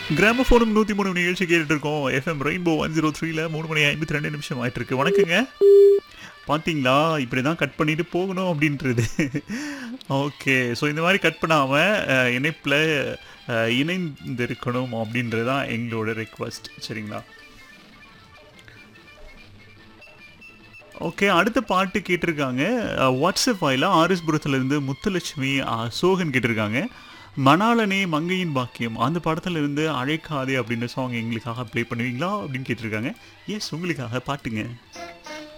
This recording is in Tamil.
கிராமஃபோனும் நூற்றி மூணு நிகழ்ச்சி கேட்டுட்டு இருக்கோம் எஃப்எம் ரெயின்போ ஒன் ஜீரோ த்ரீல மூணு மணி ஐம்பத்தி ரெண்டு நிமிஷம் ஆயிட்டு இருக்கு வணக்கங்க பார்த்தீங்களா இப்படி தான் கட் பண்ணிட்டு போகணும் அப்படின்றது ஓகே ஸோ இந்த மாதிரி கட் பண்ணாமல் இணைப்பில் இணைந்திருக்கணும் அப்படின்றது தான் எங்களோட ரெக்வஸ்ட் சரிங்களா ஓகே அடுத்த பாட்டு கேட்டிருக்காங்க அஹ், வாட்ஸ்அப் வாயில ஆர்எஸ்புரத்துலேருந்து முத்துலட்சுமி அஹ், சோகன் கேட்டிருக்காங்க மணாலனே மங்கையின் பாக்கியம் அந்த படத்துல இருந்து அழைக்காதே அப்படின்ற சாங் எங்களுக்காக ப்ளே பண்ணுவீங்களா அப்படின்னு கேட்டிருக்காங்க எஸ் உங்களுக்காக பாட்டுங்க